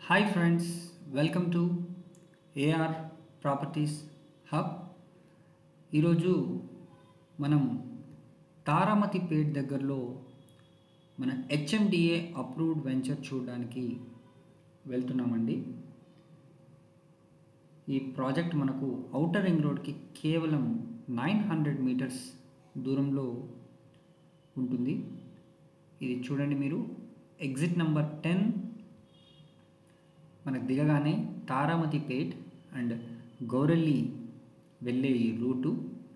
hi friends welcome to AR properties hub ఈరోజు మనం తారామతిపేట్ దగ్గరలో మన హెచ్ఎండిఏ అప్రూవ్డ్ వెంచర్ చూడడానికి వెళ్తున్నామండి ఈ ప్రాజెక్ట్ మనకు ఔటర్ రింగ్ రోడ్కి కేవలం నైన్ హండ్రెడ్ మీటర్స్ దూరంలో ఉంటుంది ఇది చూడండి మీరు ఎగ్జిట్ నెంబర్ టెన్ మనకు దిగగానే తారామతిపేట్ అండ్ గౌరెల్లి వెళ్ళే ఈ రూటు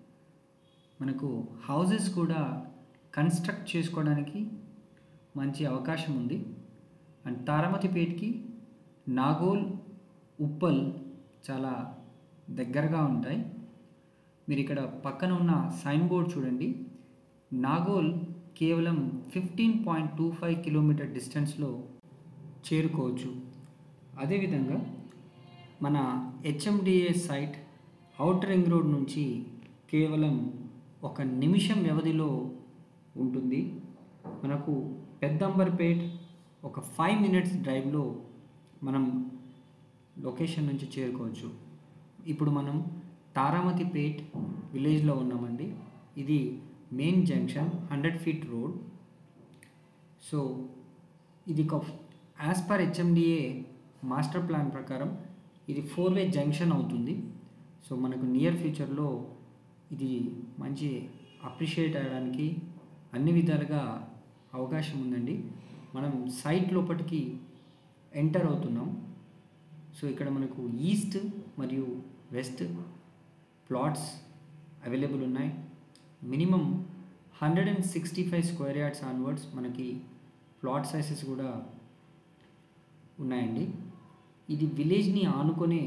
మనకు హౌసెస్ కూడా కన్స్ట్రక్ట్ చేసుకోవడానికి మంచి అవకాశం ఉంది అండ్ తారామతిపేట్కి నాగోల్ ఉప్పల్ చాలా దగ్గరగా ఉంటాయి మీరు ఇక్కడ పక్కన ఉన్న సైన్ బోర్డ్ చూడండి నాగోల్ కేవలం fifteen point two five kilometre డిస్టెన్స్లో చేరుకోవచ్చు అదేవిధంగా మన HMDA site outer ring road నుంచి కేవలం ఒక నిమిషం వ్యవధిలో ఉంటుంది మనకు పెద్దంబర్పేట్ ఒక ఫైవ్ మినిట్స్ డ్రైవ్లో మనం లొకేషన్ నుంచి చేరుకోవచ్చు ఇప్పుడు మనం తారామతిపేట్ విలేజ్లో ఉన్నామండి ఇది main junction hundred feet road so ఇది ఒక as per HMDA master plan ప్రకారం ఇది ఫోర్ వే జంక్షన్ అవుతుంది సో మనకు నియర్ ఫ్యూచర్లో ఇది మంచి అప్రిషియేట్ అయ్యడానికి అన్ని విధాలుగా అవకాశం ఉందండి మనం సైట్ లోపలికి ఎంటర్ అవుతున్నాం సో ఇక్కడ మనకు ఈస్ట్ మరియు వెస్ట్ ప్లాట్స్ అవైలబుల్ ఉన్నాయి minimum hundred and sixty five square yards onwards మనకి ప్లాట్ సైజెస్ కూడా ఉన్నాయండి ఇది విలేజ్ని ఆనుకొనే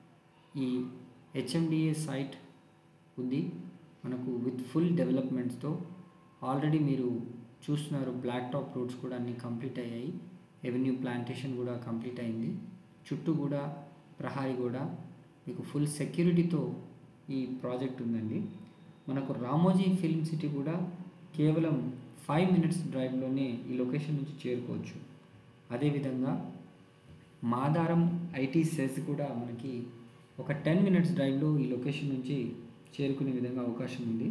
ఈ హెచ్ఎండిఏ సైట్ ఉంది మనకు విత్ ఫుల్ డెవలప్మెంట్స్తో ఆల్రెడీ మీరు చూస్తున్నారు బ్లాక్ టాప్ రోడ్స్ కూడా అన్నీ కంప్లీట్ అయ్యాయి రెవెన్యూ ప్లాంటేషన్ కూడా కంప్లీట్ అయింది చుట్టూ కూడా ప్రహారీ కూడా మీకు ఫుల్ సెక్యూరిటీతో ఈ ప్రాజెక్ట్ ఉందండి మనకు రామోజీ ఫిల్మ్ సిటీ కూడా కేవలం ఫైవ్ మినిట్స్ డ్రైవ్లోనే ఈ లొకేషన్ నుంచి చేరుకోవచ్చు అదేవిధంగా మాదారం ఐటీ సెస్ కూడా మనకి ఒక టెన్ మినిట్స్ డ్రైవ్లో ఈ లొకేషన్ నుంచి చేరుకునే విధంగా అవకాశం ఉంది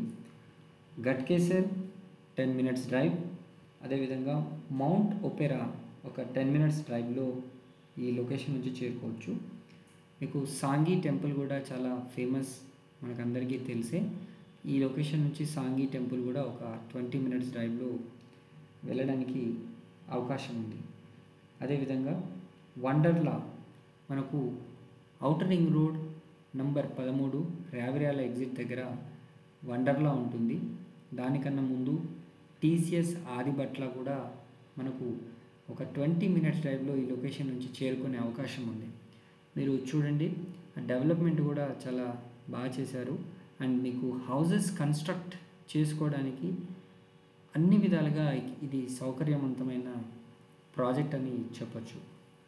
గట్కేసర్ టెన్ మినిట్స్ డ్రైవ్ అదేవిధంగా మౌంట్ ఒపెరా ఒక టెన్ మినిట్స్ డ్రైవ్లో ఈ లొకేషన్ నుంచి చేరుకోవచ్చు మీకు సాంగీ టెంపుల్ కూడా చాలా ఫేమస్ మనకందరికీ తెలిసే ఈ లొకేషన్ నుంచి సాంగీ టెంపుల్ కూడా ఒక ట్వంటీ మినిట్స్ డ్రైవ్లో వెళ్ళడానికి అవకాశం ఉంది అదేవిధంగా వండర్లా మనకు ఔటర్ రింగ్ రోడ్ నంబర్ పదమూడు రావిరాల ఎగ్జిట్ దగ్గర వండర్లా ఉంటుంది దానికన్నా ముందు టీసీఎస్ ఆదిబట్ల కూడా మనకు ఒక ట్వంటీ మినిట్స్ డ్రైవ్లో ఈ లొకేషన్ నుంచి చేరుకునే అవకాశం ఉంది మీరు చూడండి డెవలప్మెంట్ కూడా చాలా బాగా చేశారు అండ్ మీకు హౌజెస్ కన్స్ట్రక్ట్ చేసుకోవడానికి అన్ని విధాలుగా ఇది సౌకర్యవంతమైన ప్రాజెక్ట్ అని చెప్పచ్చు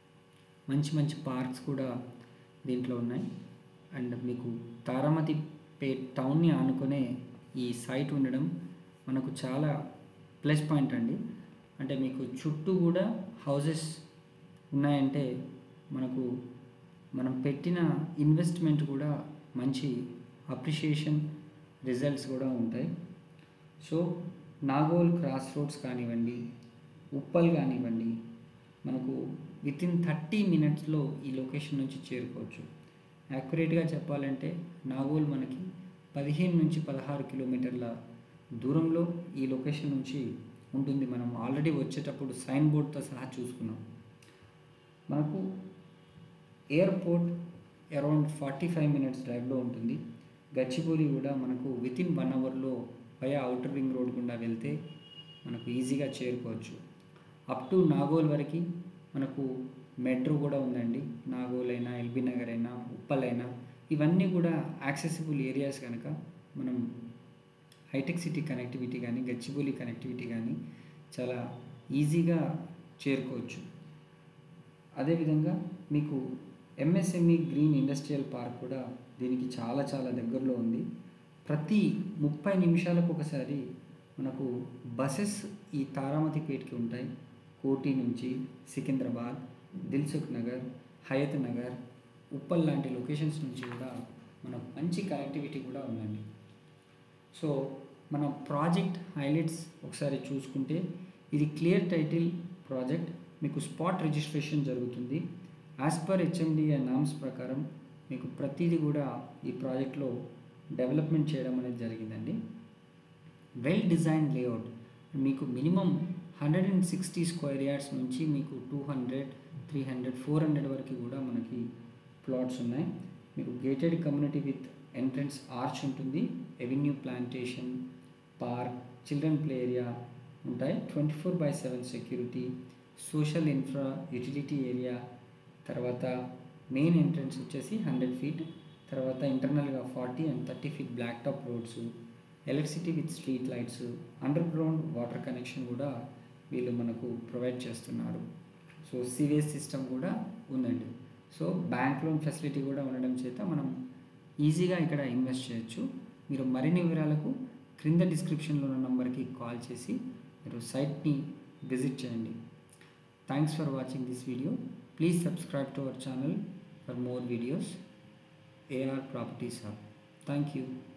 మంచి మంచి పార్క్స్ కూడా దీంట్లో ఉన్నాయి అండ్ మీకు తారామతి పేట్ టౌన్ని ఆనుకునే ఈ సైట్ ఉండడం మనకు చాలా ప్లస్ పాయింట్ అండి అంటే మీకు చుట్టూ కూడా హౌసెస్ ఉన్నాయంటే మనకు మనం పెట్టిన ఇన్వెస్ట్మెంట్ కూడా మంచి అప్రిషియేషన్ రిజల్ట్స్ కూడా ఉంటాయి సో నాగోల్ క్రాస్ రోడ్స్ కానివ్వండి ఉప్పల్ కానివ్వండి మనకు విత్ ఇన్ థర్టీ మినిట్స్లో ఈ లొకేషన్ నుంచి చేరుకోవచ్చు యాక్యురేట్గా చెప్పాలంటే నాగోల్ మనకి పదిహేను నుంచి పదహారు కిలోమీటర్ల దూరంలో ఈ లొకేషన్ నుంచి ఉంటుంది మనం ఆల్రెడీ వచ్చేటప్పుడు సైన్ బోర్డ్తో సహా చూసుకున్నాం మనకు airport around forty five minutes డ్రైవ్లో ఉంటుంది గచ్చిబౌలి కూడా మనకు విత్ ఇన్ వన్ అవర్లో వయా అవుటర్ రింగ్ రోడ్ గుండా వెళ్తే మనకు ఈజీగా చేరుకోవచ్చు అప్ టు నాగోల్ వరకు మనకు మెట్రో కూడా ఉందండి నాగోల్ అయినా ఎల్బీ నగర్ అయినా ఉప్పల్ అయినా ఇవన్నీ కూడా యాక్సెసిబుల్ ఏరియాస్ కనుక మనం హైటెక్ సిటీ కనెక్టివిటీ కానీ గచ్చిబౌలి కనెక్టివిటీ కానీ చాలా ఈజీగా చేరుకోవచ్చు అదేవిధంగా మీకు ఎంఎస్ఎంఈ గ్రీన్ ఇండస్ట్రియల్ పార్క్ కూడా దీనికి చాలా చాలా దగ్గరలో ఉంది ప్రతి ముప్పై నిమిషాలకు ఒకసారి మనకు బస్సెస్ ఈ తారామతిపేటకి ఉంటాయి కోటి నుంచి సికింద్రాబాద్ దిల్సుఖ్ నగర్ హయత్ నగర్ ఉప్పల్ లాంటి లొకేషన్స్ నుంచి కూడా మనకు మంచి కనెక్టివిటీ కూడా ఉందండి సో మన ప్రాజెక్ట్ హైలైట్స్ ఒకసారి చూసుకుంటే ఇది క్లియర్ టైటిల్ ప్రాజెక్ట్ మీకు స్పాట్ రిజిస్ట్రేషన్ జరుగుతుంది యాజ్ పర్ హెచ్ఎండిఏ నామ్స్ ప్రకారం మీకు ప్రతిదీ కూడా ఈ ప్రాజెక్ట్లో డెవలప్మెంట్ చేయడం అనేది జరిగిందండి వెల్ డిజైన్ లేఅవుట్ మీకు minimum hundred and sixty square yards నుంచి మీకు two hundred three hundred four hundred వరకు కూడా మనకి ప్లాట్స్ ఉన్నాయి మీకు gated community with entrance arch ఉంటుంది avenue plantation park children play area ఉంటాయి twenty four by seven security social infra utility area తర్వాత మెయిన్ ఎంట్రన్స్ వచ్చేసి హండ్రెడ్ ఫీట్ తర్వాత ఇంటర్నల్గా forty and thirty feet black top roads electricity with street lights under ground water connection కూడా వీళ్ళు మనకు provide చేస్తున్నారు so sewage system కూడా ఉందండి సో బ్యాంక్ లోన్ ఫెసిలిటీ కూడా ఉండడం చేత మనం ఈజీగా ఇక్కడ ఇన్వెస్ట్ చేయొచ్చు మీరు మరిన్ని వివరాలకు క్రింద డిస్క్రిప్షన్లో ఉన్న నంబర్కి కాల్ చేసి మీరు సైట్ని విజిట్ చేయండి thanks for watching this video please subscribe to our channel for more videos AR properties hub thank you